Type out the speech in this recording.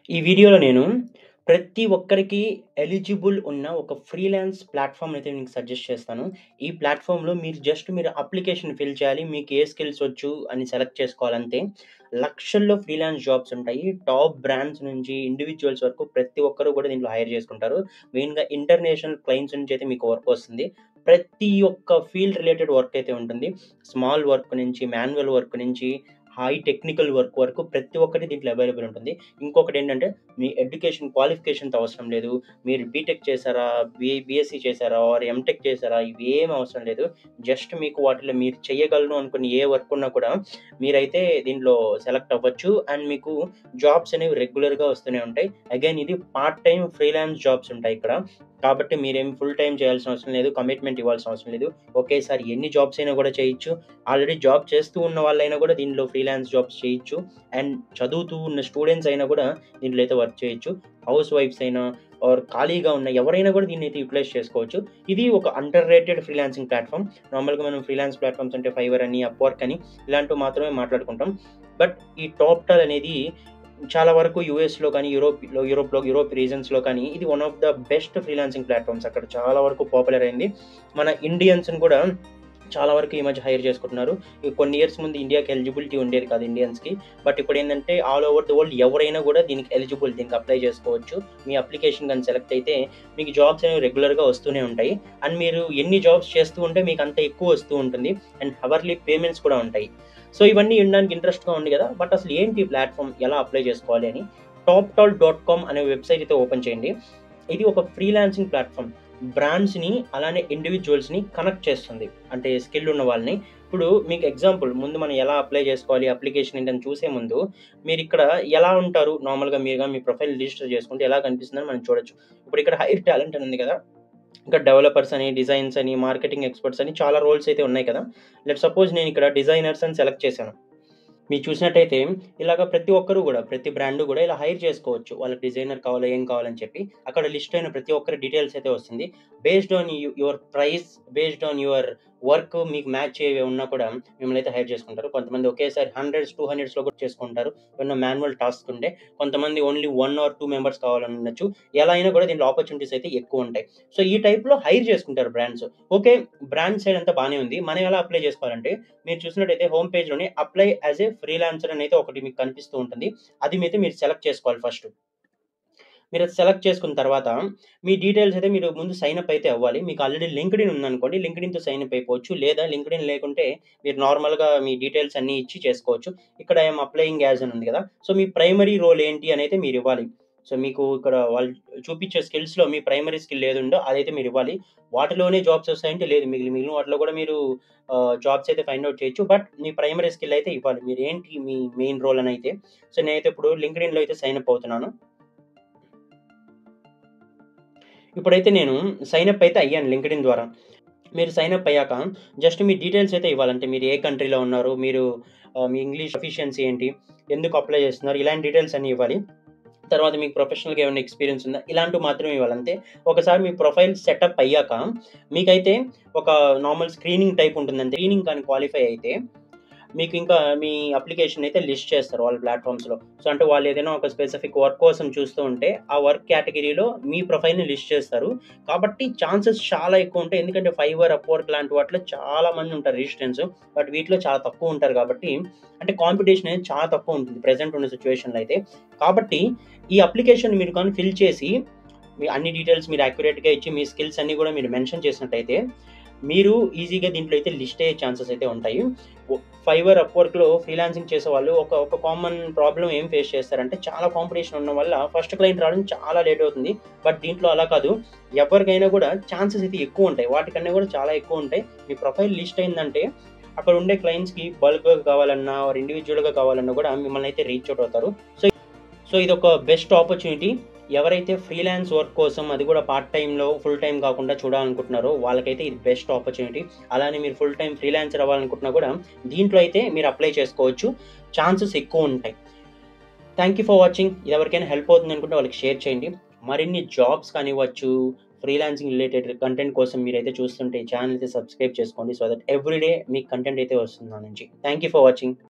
ఈ వీడియోలో నేను ప్రతి ఒక్కరికి ఎలిజిబుల్ ఉన్న ఒక ఫ్రీలాన్స్ ప్లాట్‌ఫార్మ్ అయితే మీకు సజెస్ట్ చేస్తాను. ఈ ప్లాట్‌ఫార్మ్‌లో మీరు జస్ట్ మీరు అప్లికేషన్ ఫిల్ చేయాలి. మీకు ఏ స్కిల్స్ వచ్చు అని సెలెక్ట్ చేసుకోవాలంతే. లక్షల్లో ఫ్రీలాన్స్ జాబ్స్ ఉంటాయి. టాప్ బ్రాండ్స్ నుంచి ఇండివిడ్యువల్స్ వరకు ప్రతి ఒక్కరు కూడా దీంట్లో హైర్ చేసుకుంటారు. మెయిన్‌గా ఇంటర్నేషనల్ క్లయింట్స్ నుంచి అయితే మీకు వర్క్ వస్తుంది. ప్రతి ఒక్క ఫీల్డ్ రిలేటెడ్ వర్క్ అయితే ఉంటుంది. స్మాల్ వర్క్ నుంచి, మాన్యువల్ వర్క్ నుంచి, హై టెక్నికల్ వర్క్ వరకు ప్రతి ఒక్కటి దీంట్లో అవైలబుల్ ఉంటుంది. ఇంకొకటేంటంటే మీ ఎడ్యుకేషన్ క్వాలిఫికేషన్‌తో అవసరం లేదు. మీరు బీటెక్ చేశారా, బీ బీఎస్సీ చేశారా ఆర్ ఎంటెక్ చేశారా ఇవేమి అవసరం లేదు. జస్ట్ మీకు వాటిలో మీరు చేయగలను అనుకున్న ఏ వర్క్ ఉన్నా కూడా మీరైతే దీంట్లో సెలెక్ట్ అవ్వచ్చు. అండ్ మీకు జాబ్స్ అనేవి రెగ్యులర్‌గా వస్తూనే ఉంటాయి. అగైన్ ఇది పార్ట్ టైమ్ ఫ్రీలాన్స్ జాబ్స్ ఉంటాయి ఇక్కడ. కాబట్టి మీరేమి ఫుల్ టైమ్ చేయాల్సిన అవసరం లేదు. కమిట్మెంట్ ఇవ్వాల్సిన అవసరం లేదు. ఒకేసారి ఎన్ని జాబ్స్ అయినా కూడా చేయొచ్చు. ఆల్రెడీ జాబ్ చేస్తూ ఉన్న వాళ్ళైనా కూడా దీనిలో ఫ్రీలాన్స్ జాబ్స్ చేయొచ్చు. అండ్ చదువుతూ ఉన్న స్టూడెంట్స్ అయినా కూడా దీంట్లో అయితే వర్క్ చేయొచ్చు. హౌస్ వైఫ్స్ అయినా ఆర్ ఖాళీగా ఉన్న ఎవరైనా కూడా దీన్నైతే యుటిలైజ్ చేసుకోవచ్చు. ఇది ఒక అండర్ రేటెడ్ ఫ్రీలాన్సింగ్ ప్లాట్‌ఫార్మ్. నార్మల్‌గా మనం ఫ్రీలాన్స్ ప్లాట్‌ఫార్మ్స్ అంటే ఫైవర్ అని, అప్‌వర్క్ అని ఇలాంటివి మాత్రమే మాట్లాడుకుంటాం. బట్ ఈ టాప్‌టాల్ అనేది చాలా వరకు యూఎస్‌లో కానీ, యూరోప్‌లో యూరోప్‌లో యూరోప్ రీజన్స్‌లో కానీ ఇది one of the best freelancing platforms. అక్కడ చాలా వరకు పాపులర్ అయింది. మన ఇండియన్స్‌ని కూడా చాలా వరకు ఈ మధ్య హైర్ చేసుకుంటున్నారు. ఈ కొన్ని ఇయర్స్ ముందు ఇండియాకి ఎలిజిబిలిటీ ఉండేది కాదు ఇండియన్స్‌కి. బట్ ఇప్పుడేందంటే ఆల్ ఓవర్ ది వరల్డ్ ఎవరైనా కూడా దీనికి ఎలిజిబుల్. దీనికి అప్లై చేసుకోవచ్చు. మీ అప్లికేషన్ గాని సెలెక్ట్ అయితే మీకు జాబ్స్ అనేవి రెగ్యులర్‌గా వస్తూనే ఉంటాయి. అండ్ మీరు ఎన్ని జాబ్స్ చేస్తూ ఉంటే మీకు అంత ఎక్కువ వస్తూ ఉంటుంది. అండ్ హవర్లీ పేమెంట్స్ కూడా ఉంటాయి. సో ఇవన్నీ వినడానికి ఇంట్రెస్ట్‌గా ఉంది కదా! బట్ అసలు ఏంటి ఈ ప్లాట్‌ఫార్మ్? ఎలా అప్లై చేసుకోవాలి అని టాప్‌టాల్ డాట్ కామ్ అనే వెబ్‌సైట్ అయితే ఓపెన్ చేయండి. ఇది ఒక ఫ్రీలాన్సింగ్ ప్లాట్‌ఫార్మ్. బ్రాండ్స్‌ని అలానే ఇండివిడ్యువల్స్‌ని కనెక్ట్ చేస్తుంది. అంటే స్కిల్ ఉన్న వాళ్ళని. ఇప్పుడు మీకు ఎగ్జాంపుల్ ముందు మనం ఎలా అప్లై చేసుకోవాలి, అప్లికేషన్ ఏంటని చూసే ముందు మీరిక్కడ ఎలా ఉంటారు నార్మల్‌గా మీరుగా మీ ప్రొఫైల్ రిజిస్టర్ చేసుకుంటే ఎలా కనిపిస్తుందని మనం చూడొచ్చు. ఇప్పుడు ఇక్కడ హైర్ టాలెంట్ అని ఉంది కదా! ఇక్కడ డెవలపర్స్ అని, డిజైన్స్ అని, మార్కెటింగ్ ఎక్స్‌పర్ట్స్ అని చాలా రోల్స్ అయితే ఉన్నాయి కదా! లెట్స్ సపోజ్ నేను ఇక్కడ డిజైనర్స్ అని సెలెక్ట్ చేశాను. మీరు చూసినట్టయితే ఇలాగ ప్రతి ఒక్కరు కూడా ప్రతి బ్రాండ్ కూడా ఇలా హైర్ చేసుకోవచ్చు. వాళ్ళకి డిజైనర్ కావాలా, ఏం కావాలని చెప్పి అక్కడ లిస్ట్ అయిన ప్రతి ఒక్కరి డీటెయిల్స్ అయితే వస్తుంది. Based on you your price, based on your work మీకు మ్యాచ్ అయ్యేవి ఉన్నా కూడా మిమ్మల్ని అయితే హైర్ చేసుకుంటారు. కొంతమంది ఒకేసారి హండ్రెడ్స్, 200స్‌లో కూడా చేసుకుంటారు. ఏమన్నా మాన్యువల్ టాస్క్ ఉంటే. కొంతమంది ఓన్లీ 1 ఆర్ 2 మెంబర్స్ కావాలని ఉండొచ్చు. ఎలా అయినా కూడా దీంట్లో ఆపర్చునిటీస్ అయితే ఎక్కువ ఉంటాయి. సో ఈ టైప్‌లో హైర్ చేసుకుంటారు బ్రాండ్స్. ఓకే. బ్రాండ్ సైడ్ అంతా బానే ఉంది. మనం ఎలా అప్లై చేసుకోవాలంటే మీరు చూసినట్టయితే హోమ్ పేజ్‌లోనే అప్లై యాస్ ఎ ఫ్రీలాన్సర్ అని అయితే ఒకటి మీకు కనిపిస్తూ ఉంటుంది. అది అయితే మీరు సెలెక్ట్ చేసుకోవాలి ఫస్ట్. మీరు అది సెలెక్ట్ చేసుకున్న తర్వాత మీ డీటెయిల్స్ అయితే మీరు ముందు సైన్ అప్ అయితే అవ్వాలి. మీకు ఆల్రెడీ లింక్డ్ఇన్ ఉందనుకోండి. లింక్డ్ఇన్‌తో సైన్ అప్ అయిపోవచ్చు. లేదా లింక్డ్ఇన్ లేకుంటే మీరు నార్మల్‌గా మీ డీటెయిల్స్ అన్నీ ఇచ్చి చేసుకోవచ్చు. ఇక్కడ ఐ యామ్ అప్లయింగ్ యాస్ అని ఉంది కదా! సో మీ ప్రైమరీ రోల్ ఏంటి అని అయితే మీరు ఇవ్వాలి. సో మీకు ఇక్కడ వాళ్ళు చూపించే స్కిల్స్‌లో మీ ప్రైమరీ స్కిల్ ఏదుందో అదైతే మీరు ఇవ్వాలి. వాటిలోనే జాబ్స్ వస్తాయంటే లేదు. మిగిలి మిగిలిన వాటిలో కూడా మీరు ఆహ్, జాబ్స్ అయితే ఫైండ్ ఔట్ చేయొచ్చు. బట్ మీ ప్రైమరీ స్కిల్ అయితే ఇవ్వాలి. మీరు ఏంటి మీ మెయిన్ రోల్ అని అయితే. సో నేనైతే ఇప్పుడు లింక్డ్ఇన్‌లో అయితే సైన్ అప్ అవుతున్నాను. ఇప్పుడైతే నేను సైన్ అప్ అయితే అయ్యాను లింక్డ్ఇన్ ద్వారా. మీరు సైన్ అప్ అయ్యాక జస్ట్ మీ డీటెయిల్స్ అయితే ఇవ్వాలి. అంటే మీరు ఏ కంట్రీలో ఉన్నారు, మీరు ఆహ్, మీ ఇంగ్లీష్ ప్రొఫిషియన్సీ ఏంటి, ఎందుకు అప్లై చేస్తున్నారు ఇలాంటి డీటెయిల్స్ అన్నీ ఇవ్వాలి. తర్వాత మీకు ప్రొఫెషనల్‌గా ఏమైనా ఎక్స్‌పీరియన్స్ ఉందా ఇలాంటివి మాత్రమే ఇవ్వాలి అంతే. ఒకసారి మీ ప్రొఫైల్ సెటప్ అయ్యాక మీకైతే ఒక నార్మల్ స్క్రీనింగ్ టైప్ ఉంటుంది. స్క్రీనింగ్ కానీ క్వాలిఫై అయితే మీకు ఇంకా మీ అప్లికేషన్ అయితే లిస్ట్ చేస్తారు వాళ్ళ ప్లాట్‌ఫార్మ్స్‌లో. సో అంటే వాళ్ళు ఏదైనా ఒక స్పెసిఫిక్ వర్క్ కోసం చూస్తూ ఉంటే ఆ వర్క్ కేటగిరీలో మీ ప్రొఫైల్‌ని లిస్ట్ చేస్తారు. కాబట్టి ఛాన్సెస్ చాలా ఎక్కువ ఉంటాయి. ఎందుకంటే ఫైవర్, అప్‌వర్క్ లాంటి వాటిలో చాలా మంది ఉంటారు రిజిస్ట్రెంట్స్. బట్ వీటిలో చాలా తక్కువ ఉంటారు కాబట్టి అంటే కాంపిటీషన్ అనేది చాలా తక్కువ ఉంటుంది. ప్రెజెంట్ ఉన్న సిట్యుయేషన్‌లో అయితే. కాబట్టి ఈ అప్లికేషన్ మీరు కానీ ఫిల్ చేసి మీ అన్ని డీటెయిల్స్ మీరు యాక్యురేట్‌గా ఇచ్చి మీ స్కిల్స్ అన్నీ కూడా మీరు మెన్షన్ చేసినట్టయితే మీరు ఈజీగా దీంట్లో అయితే లిస్ట్ అయ్యే ఛాన్సెస్ అయితే ఉంటాయి. ఒ ఫైవర్, అప్‌వర్క్‌లో ఫ్రీలాన్సింగ్ చేసేవాళ్ళు ఒక ఒక కామన్ ప్రాబ్లమ్ ఏం ఫేస్ చేస్తారంటే చాలా కాంపిటీషన్ ఉండడం వల్ల ఫస్ట్ క్లయింట్ రావడం చాలా లేట్ అవుతుంది. బట్ దీంట్లో అలా కాదు. ఎవరికైనా కూడా ఛాన్సెస్ అయితే ఎక్కువ ఉంటాయి. వాటికన్నా కూడా చాలా ఎక్కువ ఉంటాయి. మీ ప్రొఫైల్ లిస్ట్ అయిందంటే అక్కడ ఉండే క్లయింట్స్‌కి బల్క్‌గా కావాలన్నా ఆర్ ఇండివిడ్యువల్‌గా కావాలన్నా కూడా మిమ్మల్ని అయితే రీచ్ ఔట్ అవుతారు. సో సో ఇదొక బెస్ట్ ఆపర్చునిటీ. ఎవరైతే ఫ్రీలాన్స్ వర్క్ కోసం అది కూడా పార్ట్ టైమ్‌లో ఫుల్ టైమ్ కాకుండా చూడాలనుకుంటున్నారో వాళ్ళకైతే ఇది బెస్ట్ ఆపర్చునిటీ. అలానే మీరు ఫుల్ టైమ్ ఫ్రీలాన్సర్ అవ్వాలనుకుంటున్నా కూడా దీంట్లో అయితే మీరు అప్లై చేసుకోవచ్చు. ఛాన్సెస్ ఎక్కువ ఉంటాయి. Thank you for watching. ఇది ఎవరికైనా హెల్ప్ అవుతుంది అనుకుంటే వాళ్ళకి షేర్ చేయండి. మరిన్ని జాబ్స్ కానివ్వచ్చు, ఫ్రీలాన్సింగ్ రిలేటెడ్ కంటెంట్ కోసం మీరైతే చూస్తుంటే ఈ ఛానెల్ అయితే సబ్స్క్రైబ్ చేసుకోండి. సో దట్ ఎవ్రీ డే మీకు కంటెంట్ అయితే వస్తుంది నా నుంచి. Thank you for watching.